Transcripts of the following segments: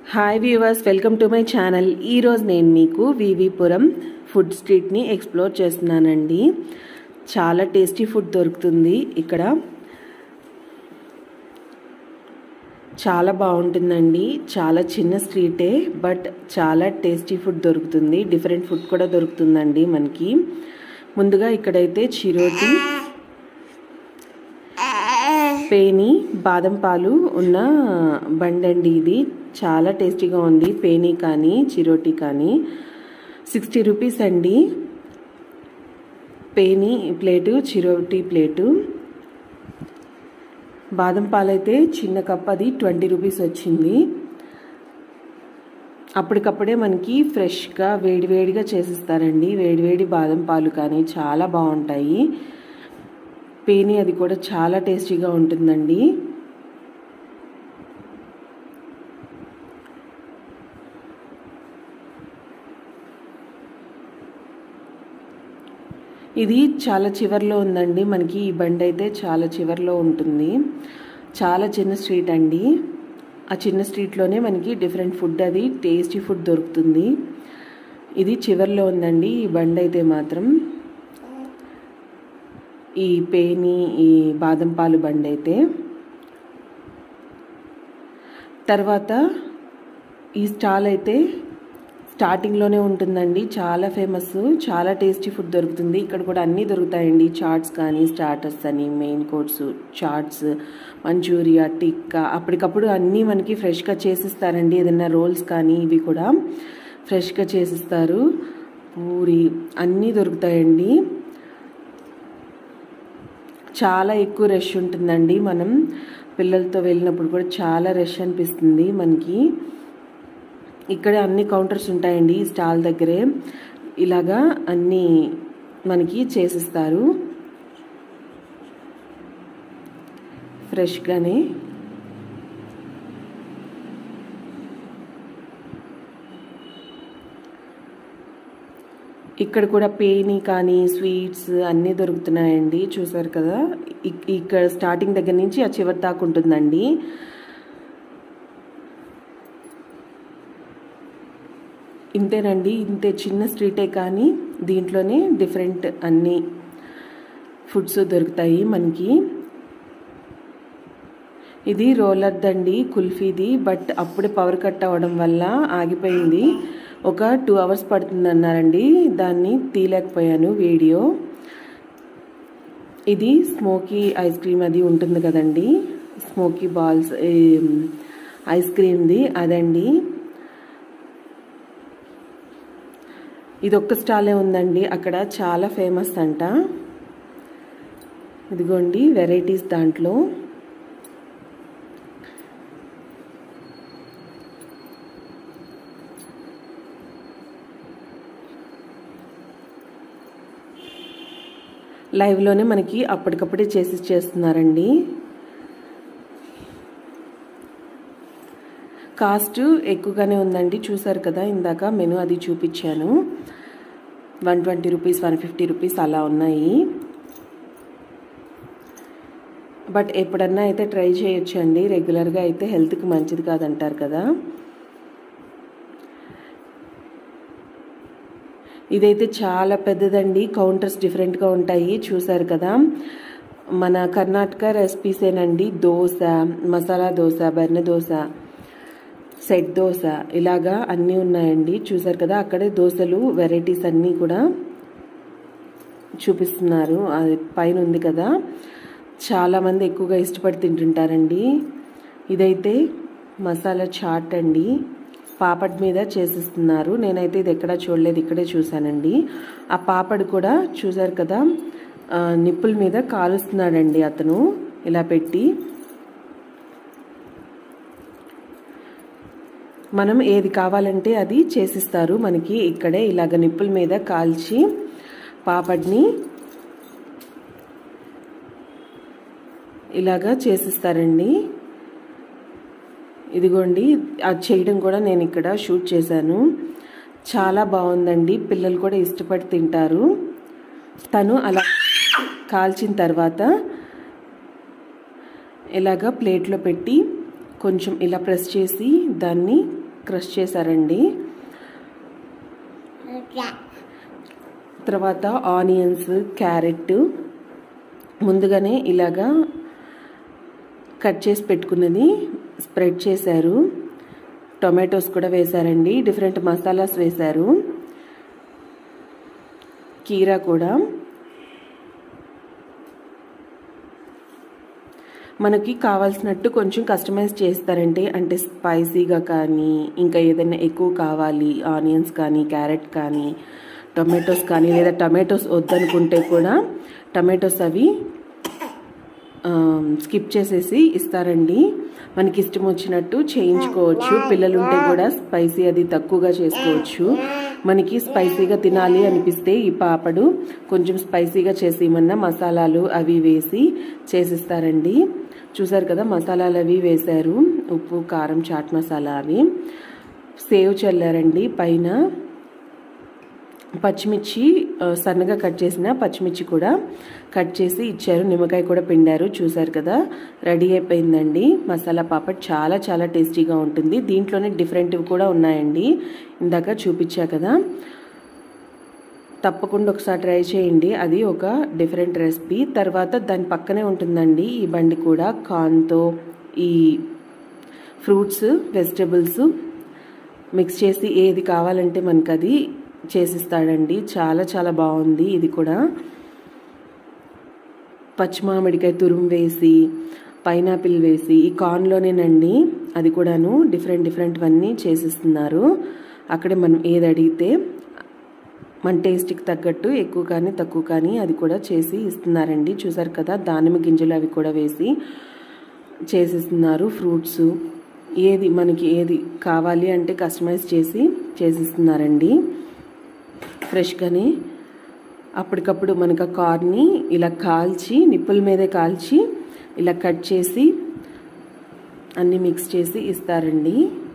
hi viewers welcome to my channel ఈరోజు నేను మీకు వివిపురం ఫుడ్ స్ట్రీట్ని ఎక్స్ప్లోర్ చేస్తున్నానండి చాలా టేస్టీ ఫుడ్ దొరుకుతుంది ఇక్కడ చాలా బాగుంటుందండి చాలా చిన్న స్ట్రీటే బట్ చాలా టేస్టీ ఫుడ్ దొరుకుతుంది డిఫరెంట్ ఫుడ్ కూడా దొరుకుతుందండి మనకి ముందుగా ఇక్కడైతే చిరోటి పేని బాదం పాలు ఉన్న బండండి ఇది చాలా టేస్టీగా ఉంది పేని కానీ చిరోటి కానీ సిక్స్టీ రూపీస్ అండి పేని ప్లేటు చిరోటి ప్లేటు బాదం పాలు అయితే చిన్న కప్ అది ట్వంటీ రూపీస్ వచ్చింది అప్పటికప్పుడే మనకి ఫ్రెష్గా వేడివేడిగా చేసిస్తారండి వేడివేడి బాదం పాలు కానీ చాలా బాగుంటాయి పేని అది కూడా చాలా టేస్టీగా ఉంటుందండి ఇది చాలా చివర్లో ఉందండి మనకి ఈ బండి అయితే చాలా చివర్లో ఉంటుంది చాలా చిన్న స్ట్రీట్ అండి ఆ చిన్న స్ట్రీట్లోనే మనకి డిఫరెంట్ ఫుడ్ అది టేస్టీ ఫుడ్ దొరుకుతుంది ఇది చివర్లో ఉందండి ఈ బండి అయితే మాత్రం ఈ పేని ఈ బాదం పాలు బండి అయితే తర్వాత ఈ స్టాల్ అయితే స్టార్టింగ్లోనే ఉంటుందండి చాలా ఫేమస్ చాలా టేస్టీ ఫుడ్ దొరుకుతుంది ఇక్కడ కూడా అన్నీ దొరుకుతాయండి చాట్స్ కానీ స్టార్టర్స్ అని main course chats Manchuria tikka అప్పటికప్పుడు అన్నీ మనకి ఫ్రెష్గా చేసిస్తారండి ఏదైనా రోల్స్ కానీ ఇవి కూడా ఫ్రెష్గా చేసిస్తారు పూరి అన్నీ దొరుకుతాయండి చాలా ఎక్కువ రష్ ఉంటుందండి మనం పిల్లలతో వెళ్ళినప్పుడు కూడా చాలా రష్ అనిపిస్తుంది మనకి ఇక్కడ అన్ని కౌంటర్స్ ఉంటాయండి స్టాల్ దగ్గరే ఇలాగా అన్నీ మనకి చేసిస్తారు ఫ్రెష్గానే ఇక్కడ కూడా పేని కానీ స్వీట్స్ అన్నీ దొరుకుతున్నాయండి చూసారు కదా ఇక్కడ స్టార్టింగ్ దగ్గర నుంచి ఆ చివరి దాకా ఉంటుందండి ఇంతేనండి ఇంతే చిన్న స్ట్రీటే కానీ దీంట్లోనే డిఫరెంట్ అన్ని ఫుడ్స్ దొరుకుతాయి మనకి ఇది రోలర్దండి కుల్ఫీది బట్ అప్పుడే పవర్ కట్ అవ్వడం వల్ల ఆగిపోయింది ఒక టూ అవర్స్ పడుతుంది అన్నారండి దాన్ని తీయలేకపోయాను వీడియో ఇది స్మోకీ ఐస్ క్రీమ్ అది ఉంటుంది కదండి స్మోకీ బాల్స్ ఐస్ క్రీమ్ది అదండి ఇది ఒక్క స్టాలే ఉందండి అక్కడ చాలా ఫేమస్ అంట ఇదిగోండి వెరైటీస్ దాంట్లో లైవ్లోనే మనకి అప్పటికప్పుడే చేసి చేస్తున్నారండి కాస్ట్ ఎక్కువగానే ఉందండి చూసారు కదా ఇందాక మెను అది చూపించాను one twenty rupees one fifty rupees అలా ఉన్నాయి బట్ ఎప్పుడన్నా అయితే ట్రై చేయొచ్చండి రెగ్యులర్గా అయితే హెల్త్కి మంచిది కాదంటారు కదా ఇదైతే చాలా పెద్దదండి కౌంటర్స్ డిఫరెంట్గా ఉంటాయి చూసారు కదా మన కర్ణాటక రెసిపీసేనండి దోశ మసాలా దోశ బెర్న దోశ సెట్ దోశ ఇలాగా అన్నీ ఉన్నాయండి చూసారు కదా అక్కడే దోశలు వెరైటీస్ అన్నీ కూడా చూపిస్తున్నారు అది పైన ఉంది కదా చాలామంది ఎక్కువగా ఇష్టపడి తింటుంటారండి ఇదైతే మసాలా చాట్ అండి పాపడ్ మీద చేసిస్తున్నారు నేనైతే ఇది ఎక్కడా చూడలేదు ఇక్కడే చూశానండి ఆ పాపడ్ కూడా చూసారు కదా నిప్పుల మీద కాలుస్తున్నాడండి అతను ఇలా పెట్టి మనం ఏది కావాలంటే అది చేసిస్తారు మనకి ఇక్కడే ఇలాగ నిప్పుల మీద కాల్చి పాపడ్ని ఇలాగా చేసిస్తారండి ఇదిగోండి అది చేయడం కూడా నేను ఇక్కడ షూట్ చేశాను చాలా బాగుందండి పిల్లలు కూడా ఇష్టపడి తింటారు తను అలా కాల్చిన తర్వాత ఇలాగా ప్లేట్లో పెట్టి కొంచెం ఇలా ప్రెస్ చేసి దాన్ని క్రష్ చేశారండి తర్వాత ఆనియన్స్ క్యారెట్ ముందుగానే ఇలాగా కట్ చేసి పెట్టుకున్నది స్ప్రెడ్ చేశారు టొమాటోస్ కూడా వేశారండి డిఫరెంట్ మసాలాస్ వేశారు కీరా కూడా మనకి కావాల్సినట్టు కొంచెం కస్టమైజ్ చేస్తారంటే అంటే స్పైసీగా కానీ ఇంకా ఏదైనా ఎక్కువ కావాలి ఆనియన్స్ కానీ క్యారెట్ కానీ టొమాటోస్ కానీ లేదా టమాటోస్ వద్దనుకుంటే కూడా టమాటోస్ అవి స్కిప్ చేసేసి ఇస్తారండి మనకి ఇష్టం వచ్చినట్టు చేయించుకోవచ్చు పిల్లలు ఉంటే కూడా స్పైసీ అది తక్కువగా చేసుకోవచ్చు మనకి స్పైసీగా తినాలి అనిపిస్తే ఈ పాపడు కొంచెం స్పైసీగా చేసి ఏమన్నా మసాలాలు అవి వేసి చేసిస్తారండి చూసారు కదా మసాలాలు అవి వేశారు ఉప్పు కారం చాట్ మసాలా అవి సేవ్ చల్లారండి పైన పచ్చిమిర్చి సన్నగా కట్ చేసిన పచ్చిమిర్చి కూడా కట్ చేసి ఇచ్చారు నిమ్మకాయ కూడా పిండారు చూసారు కదా రెడీ అయిపోయిందండి మసాలా పాపడ్ చాలా చాలా టేస్టీగా ఉంటుంది దీంట్లోనే డిఫరెంట్వి కూడా ఉన్నాయండి ఇందాక చూపించా కదా తప్పకుండా ఒకసారి ట్రై చేయండి అది ఒక డిఫరెంట్ రెసిపీ తర్వాత దాని పక్కనే ఉంటుందండి ఈ బండి కూడా కార్న్తో ఈ ఫ్రూట్స్ వెజిటబుల్స్ మిక్స్ చేసి ఏది కావాలంటే మనకు అది చేసిస్తాడండి చాలా చాలా బాగుంది ఇది కూడా పచ్చిమామిడికాయ తురుము వేసి పైనాపిల్ వేసి ఈ కార్న్లోనేనండి అది కూడాను డిఫరెంట్ డిఫరెంట్వన్నీ చేసిస్తున్నారు అక్కడే మనం ఏది అడిగితే మన టేస్ట్కి తగ్గట్టు ఎక్కువ కానీ తక్కువ కానీ అది కూడా చేసి ఇస్తున్నారండి చూసారు కదా దానిమ్మ గింజలు అవి కూడా వేసి చేసిస్తున్నారు ఫ్రూట్స్ ఏది మనకి ఏది కావాలి అంటే కస్టమైజ్ చేసి చేసిస్తున్నారండి ఫ్రెష్గానే అప్పటికప్పుడు మనకు ఆ కార్ని ఇలా కాల్చి నిప్పుల మీదే కాల్చి ఇలా కట్ చేసి అన్నీ మిక్స్ చేసి ఇస్తారండి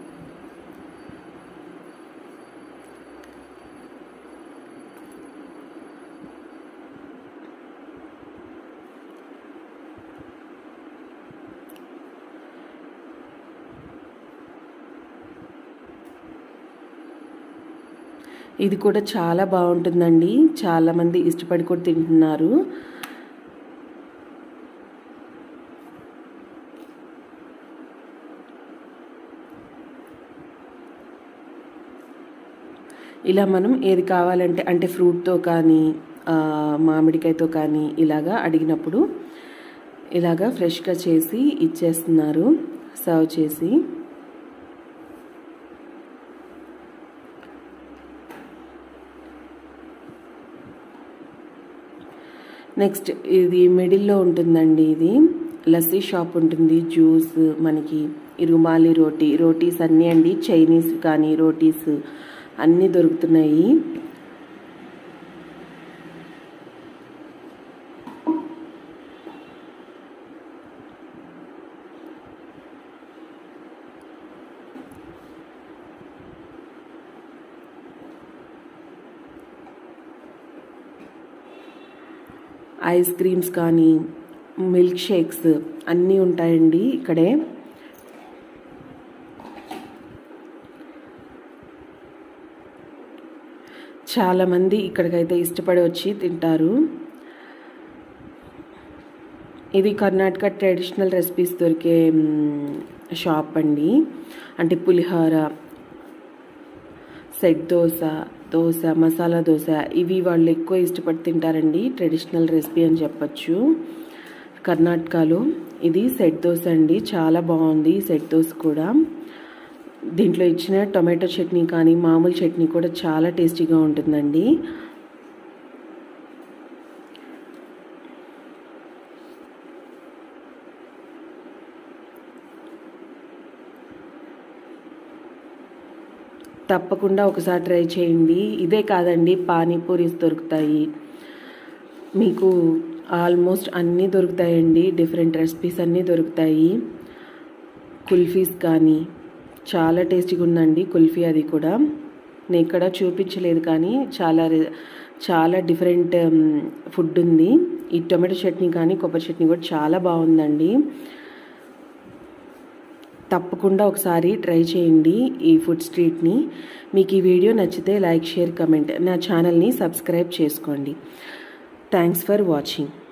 ఇది కూడా చాలా బాగుంటుందండి చాలామంది ఇష్టపడి కూడా తింటున్నారు ఇలా మనం ఏది కావాలంటే అంటే ఫ్రూట్తో కానీ మామిడికాయతో కానీ ఇలాగా అడిగినప్పుడు ఇలాగా ఫ్రెష్గా చేసి ఇచ్చేస్తున్నారు సర్వ్ చేసి నెక్స్ట్ ఇది మిడిల్లో ఉంటుందండి ఇది లస్సీ షాప్ ఉంటుంది జ్యూస్ మనకి ఈ రుమాలి రోటీ రోటీస్ అన్నీ అండి చైనీస్ కానీ రోటీస్ అన్నీ దొరుకుతున్నాయి ఐస్ క్రీమ్స్ కానీ మిల్క్ షేక్స్ అన్నీ ఉంటాయండి ఇక్కడే చాలామంది ఇక్కడికైతే ఇష్టపడి వచ్చి తింటారు ఇది కర్ణాటక ట్రెడిషనల్ రెసిపీస్ దొరికే షాప్ అండి అంటే పులిహోర సెట్ దోశ దోశ మసాలా దోశ ఇవి వాళ్ళు ఎక్కువ ఇష్టపడి తింటారండి ట్రెడిషనల్ రెసిపీ అని చెప్పచ్చు కర్ణాటకలో ఇది సెట్ దోశ అండి చాలా బాగుంది సెట్ దోశ కూడా దీంట్లో ఇచ్చిన టొమాటో చట్నీ కానీ మామూలు చట్నీ కూడా చాలా టేస్టీగా ఉంటుందండి తప్పకుండా ఒకసారి ట్రై చేయండి ఇదే కాదండి పానీపూరీస్ దొరుకుతాయి మీకు ఆల్మోస్ట్ అన్నీ దొరుకుతాయండి డిఫరెంట్ రెసిపీస్ అన్నీ దొరుకుతాయి కుల్ఫీస్ కానీ చాలా టేస్టీగా ఉందండి కుల్ఫీ అది కూడా నేను ఇక్కడ చూపించలేదు కానీ చాలా చాలా డిఫరెంట్ ఫుడ్ ఉంది ఈ టొమాటో చట్నీ కానీ కొబ్బరి చట్నీ కూడా చాలా బాగుందండి తప్పకుండా ఒకసారి ట్రై చేయండి ఈ ఫుడ్ స్ట్రీట్ని మీకు ఈ వీడియో నచ్చితే లైక్ షేర్ కమెంట్ నా ఛానల్ని సబ్స్క్రైబ్ చేసుకోండి థ్యాంక్స్ ఫర్ వాచింగ్